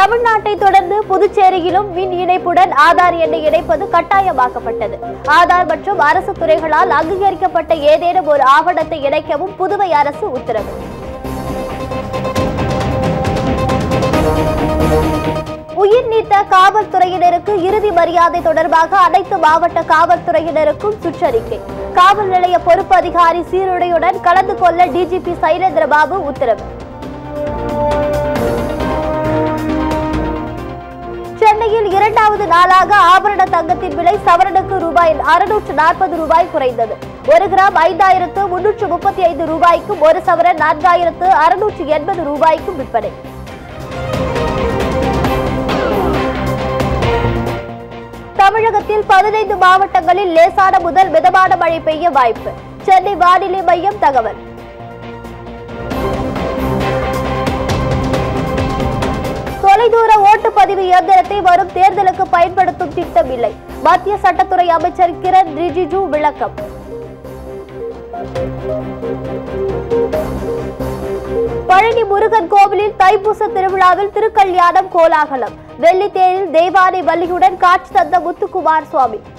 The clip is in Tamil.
தமிழ்நாட்டை தொடர்ந்து புதுச்சேரியிலும் மின் இணைப்புடன் ஆதார் எண்ணை இணைப்பது கட்டாயமாக்கப்பட்டது ஆதார் மற்றும் அரசு துறைகளால் அங்கீகரிக்கப்பட்ட ஏதேனும் ஒரு ஆவணத்தை இணைக்கவும் புதுவை அரசு உத்தரவு உயிர் நீத்த காவல்துறையினருக்கு இறுதி மரியாதை தொடர்பாக அனைத்து மாவட்ட காவல்துறையினருக்கும் சுற்றறிக்கை காவல் நிலைய பொறுப்பு அதிகாரி சீருடையுடன் கலந்து கொள்ள டிஜிபி சைலேந்திர பாபு உத்தரவு சென்னையில் இரண்டாவது நாளாக ஆபரண தங்கத்தின் விலை சவரனுக்கு ரூபாய் அறுநூற்று நாற்பது ரூபாய் குறைந்தது ஒரு கிராம் ஐந்தாயிரத்து முன்னூற்று முப்பத்தி ஐந்து ரூபாய்க்கும் ஒரு சவரன் நான்காயிரத்து அறுநூற்று எண்பது ரூபாய்க்கும் விற்பனை தமிழகத்தில் பதினைந்து மாவட்டங்களில் லேசான முதல் மிதமான மழை பெய்ய வாய்ப்பு சென்னை வானிலை மையம் தகவல் தொலைதூர ஓட்டுப்பதிவு இயந்திரத்தை வரும் தேர்தலுக்கு பயன்படுத்தும் திட்டம் இல்லை மத்திய சட்டத்துறை அமைச்சர் கிரண் ரிஜிஜு விளக்கம் பழனி முருகன் கோவிலில் தைப்பூச திருவிழாவில் திருக்கல்யாணம் கோலாகலம் வெள்ளித்தேரில் தெய்வானை வள்ளியுடன் காட்சி தந்த முத்துக்குமார் சுவாமி